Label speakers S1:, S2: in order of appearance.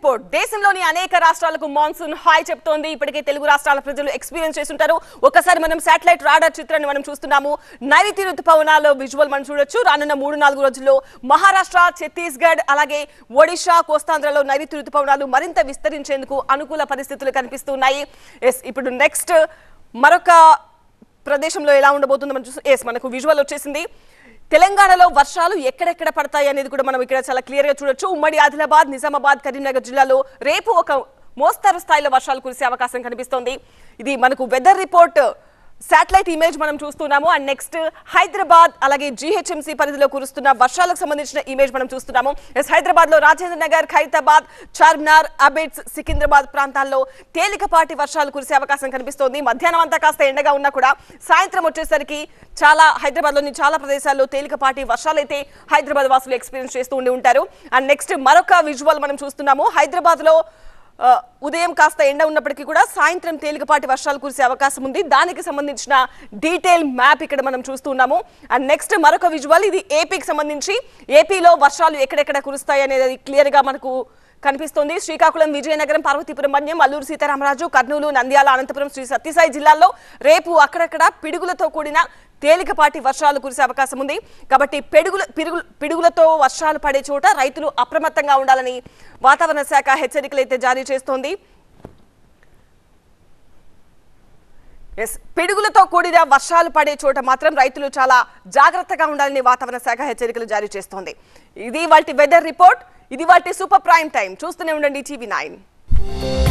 S1: report దేశంలోని అనేక రాష్ట్రాలకు మాన్సూన్ హాయ్ చెప్తోంది ఇప్పటికే తెలుగు రాష్ట్రాల ప్రజలు ఎక్స్పీరియన్స్ చేస్తుంటారు ఒకసారి మనం శాటిలైట్ రాడార్ చిత్రాన్ని మనం చూస్తున్నాము నైరుతి ఋతుపవనాల్లో విజువల్ మనం చూడొచ్చు రానున్న మూడు నాలుగు రోజుల్లో మహారాష్ట్ర ఛత్తీస్గఢ్ అలాగే ఒడిషా కోస్తాంధ్రలో నైరుతి ఋతుపవనాలు మరింత విస్తరించేందుకు అనుకూల పరిస్థితులు కనిపిస్తున్నాయి ఎస్ ఇప్పుడు నెక్స్ట్ మరొక ప్రదేశంలో ఎలా ఉండబోతుందో మనం చూసి ఎస్ మనకు విజువల్ వచ్చేసింది తెలంగాణలో వర్షాలు ఎక్కడెక్కడ పడతాయి అనేది కూడా మనం ఇక్కడ చాలా క్లియర్ గా చూడొచ్చు ఉమ్మడి ఆదిలాబాద్ నిజామాబాద్ కరీంనగర్ జిల్లాలో రేపు ఒక మోస్తరు స్థాయిలో వర్షాలు కురిసే అవకాశం కనిపిస్తోంది ఇది మనకు వెదర్ రిపోర్ట్ శాటిలైట్ ఇమేజ్ మనం చూస్తున్నాము అండ్ నెక్స్ట్ హైదరాబాద్ అలాగే జీహెచ్ఎంసీ పరిధిలో కురుస్తున్న వర్షాలకు సంబంధించిన ఇమేజ్ మనం చూస్తున్నాము ఎస్ హైదరాబాద్ లో రాజేంద్ర నగర్ ఖైరతాబాద్ చార్మినార్ అబిడ్స్ సికింద్రాబాద్ ప్రాంతాల్లో తేలికపాటి వర్షాలు కురిసే అవకాశం కనిపిస్తోంది మధ్యాహ్నం అంతా కాస్త ఎండగా ఉన్నా కూడా సాయంత్రం వచ్చేసరికి చాలా హైదరాబాద్ లోని చాలా ప్రదేశాల్లో తేలికపాటి వర్షాలు అయితే హైదరాబాద్ వాసులు ఎక్స్పీరియన్స్ చేస్తూ ఉండి ఉంటారు అండ్ నెక్స్ట్ మరొక విజువల్ మనం చూస్తున్నాము హైదరాబాద్ లో ఆ, ఉదయం కాస్త ఎండ ఉన్నప్పటికీ కూడా సాయంత్రం తేలికపాటి వర్షాలు కురిసే అవకాశం ఉంది దానికి సంబంధించిన డీటెయిల్ మ్యాప్ ఇక్కడ మనం చూస్తున్నాము అండ్ నెక్స్ట్ మరొక విజువల్ ఇది ఏపీకి సంబంధించి ఏపీలో వర్షాలు ఎక్కడెక్కడ కురుస్తాయి అనేది క్లియర్ గా మనకు కనిపిస్తోంది శ్రీకాకుళం విజయనగరం పార్వతీపురం మన్యం అల్లూరు సీతారామరాజు కర్నూలు నంద్యాల అనంతపురం శ్రీ సత్యసాయి జిల్లాల్లో రేపు అక్కడక్కడ పిడుగులతో కూడిన తేలికపాటి వర్షాలు కురిసే అవకాశం ఉంది కాబట్టి పెడుగుల పిడుగు పిడుగులతో వర్షాలు పడే చోట రైతులు అప్రమత్తంగా ఉండాలని వాతావరణ శాఖ హెచ్చరికలు అయితే జారీ చేస్తోంది ఎస్ పిడుగులతో కూడిన వర్షాలు పడే చోట మాత్రం రైతులు చాలా జాగ్రత్తగా ఉండాలని వాతావరణ శాఖ హెచ్చరికలు జారీ చేస్తోంది ఇది వాటి వెదర్ రిపోర్ట్ ఇది వాటి సూపర్ ప్రైమ్ టైం చూస్తూనే ఉండండి టీవీ నైన్